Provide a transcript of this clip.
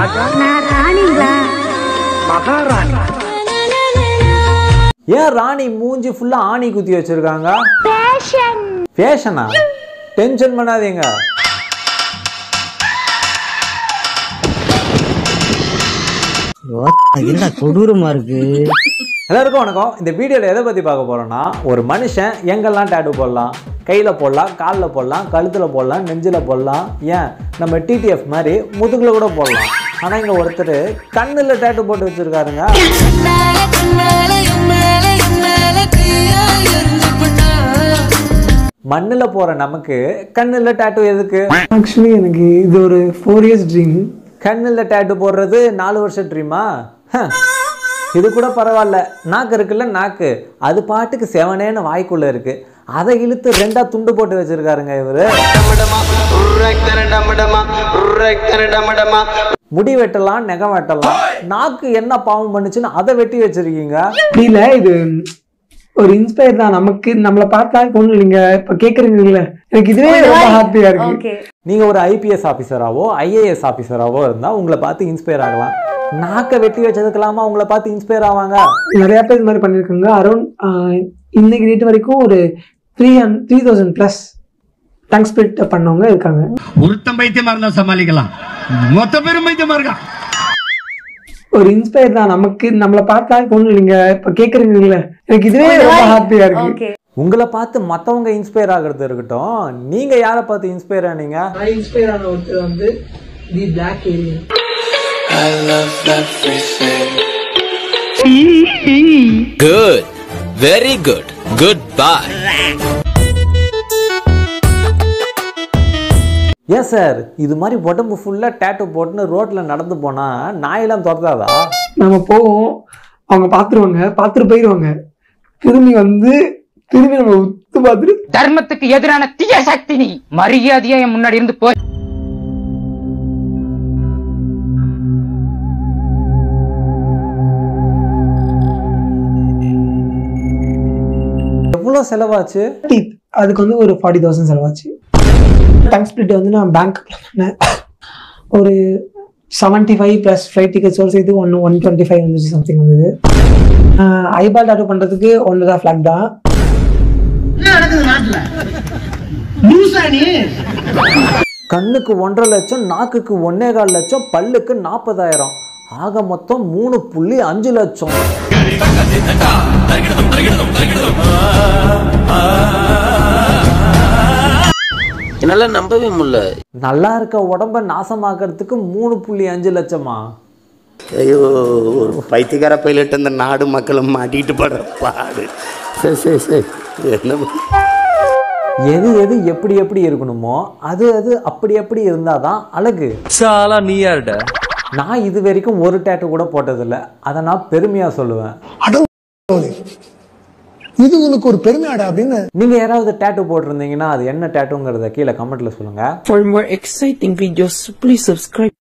நான் ராணிங்களா ஏன் ராணி மூஞ்சி ஃபுல்லா ஆணி குத்தி வச்சிருக்காங்க பேஷன் ஃபேஷனா டென்ஷன் பண்ணாதீங்க என்னடா கொடூரமா இருக்கு எல்லாருக்கும் வணக்கம் இந்த வீடியோவில் எதை பற்றி பார்க்க போகிறோன்னா ஒரு மனுஷன் எங்கெல்லாம் டேட்டு போடலாம் கையில் போடலாம் காலில் போடலாம் கழுத்தில் போடலாம் நெஞ்சில் போடலாம் ஏன் நம்ம டிடிஎஃப் மாதிரி முதுகில் கூட போடலாம் ஆனால் இங்கே ஒருத்தர் கண்ணில் டேட்டு போட்டு வச்சுருக்காருங்க மண்ணில் போகிற நமக்கு கண்ணில் டேட்டு எதுக்கு ஆக்சுவலி எனக்கு இது ஒரு ஃபோர் இயர்ஸ் ட்ரீம் கண்ணில் டேட்டு போடுறது நாலு வருஷம் ட்ரீமா இது கூட பரவாயில்ல நாக்கு இருக்குல்ல நாக்கு அது பாட்டுக்கு செவனேன்னு வாய்க்குள்ள இருக்கு அதை இழுத்து ரெண்டா துண்டு போட்டு வச்சிருக்காருங்க இவரு முடி வெட்டலாம் நெகம் வெட்டலாம் நாக்கு என்ன பாவம் பண்ணுச்சுன்னு அதை வெட்டி வச்சிருக்கீங்க இல்ல இது ஒரு இன்ஸ்பயர் தான் நமக்கு நம்மளை பார்த்தா ஒண்ணும் இல்லைங்க இப்ப கேக்குறீங்கல்ல எனக்கு இதுவே ரொம்ப ஹாப்பியா இருக்கு ஓகே நீங்க ஒரு ஐபிஎஸ் ஆஃபீஸராவோ ஐஏஎஸ் ஆஃபீஸராவோ இருந்தா உங்களை பார்த்து இன்ஸ்பயர் ஆகலாம் நாக்கை வெட்டி வச்சதுக்கெல்லாமா உங்களை பார்த்து இன்ஸ்பயர் ஆவாங்க நிறைய பேர் இது மாதிரி பண்ணிருக்காங்க அரௌண்ட் இன்னைக்கு டேட் வரைக்கும் ஒரு three hundred three thousand plus tongue split பண்ணவங்க இருக்காங்க ஒருத்தன் பைத்தியமா இருந்தா சமாளிக்கலாம் மொத்த பேரும் பைத்தியமா இருக்கான் ஒரு இன்ஸ்பயர் தான் நமக்கு நம்மளை பார்த்தா ஒண்ணும் இல்லைங்க இப்ப கேக்குறீங்கல்ல எனக்கு இதுவே ரொம்ப ஹாப்பியா இருக்கு ஓகே உங்களை பார்த்து மற்றவங்க இன்ஸ்பயர் ஆகிறது இருக்கட்டும் நீங்க யாரை பார்த்து இன்ஸ்பயர் ஆனீங்க நான் இன்ஸ்பயர் ஆன ஒருத்தர் வந்து the black alien Good. Very good. Goodbye. ஏன் சார் இது மாதிரி உடம்பு ஃபுல்லாக டேட்டு போட்டுன்னு ரோட்டில் நடந்து போனால் நாயெல்லாம் துரத்தாதா நம்ம போவோம் அவங்க பார்த்துருவாங்க பார்த்துட்டு போயிடுவாங்க திரும்பி வந்து திரும்பி நம்ம உத்து பார்த்துட்டு தர்மத்துக்கு எதிரான தீய சக்தி நீ மரியாதையா என் முன்னாடி இருந்து போ எவ்வளோ செலவாச்சு டீத் அதுக்கு வந்து ஒரு ஃபார்ட்டி தௌசண்ட் செலவாச்சு டங் ஸ்பிளிட் வந்து நான் பேங்க் பண்ணேன் ஒரு செவன்ட்டி ஃபைவ் ப்ளஸ் ஃப்ளைட் டிக்கெட்ஸோடு சேர்த்து ஒன்று ஒன் டுவெண்ட்டி ஃபைவ் வந்துச்சு சம்திங் வந்தது ஐபால் டாட்டோ பண்ணுறதுக்கு ஒன்று தான் ஃப்ளாக் தான் கண்ணுக்கு ஒன்றரை லட்சம் நாக்குக்கு ஒன்னே கால் லட்சம் பல்லுக்கு நாற்பதாயிரம் ஆக மொத்தம் மூணு புள்ளி அஞ்சு லட்சம் என்னால நம்பவே முடியல நல்லா இருக்க உடம்ப நாசமாக்கிறதுக்கு மூணு புள்ளி அஞ்சு லட்சமா ஐயோ ஒரு பைத்தியக்கார பைலட் இந்த நாடு மக்களும் மாட்டிட்டு படுற பாடு சரி சரி சரி என்ன பண்றது? எது எது எப்படி எப்படி இருக்கணுமோ அது அது அப்படி அப்படி இருந்தாதான் அழகு சாலா நீ யாருடா நான் இது வரைக்கும் ஒரு டேட்டு கூட போட்டதில்ல அதை நான் பெருமையா சொல்லுவேன் இது உனக்கு ஒரு பெருமையாடா அப்படின்னு நீங்க யாராவது டேட்டு போட்டிருந்தீங்கன்னா அது என்ன டேட்டுங்கிறத கீழே கமெண்ட்ல சொல்லுங்க For more exciting videos, please subscribe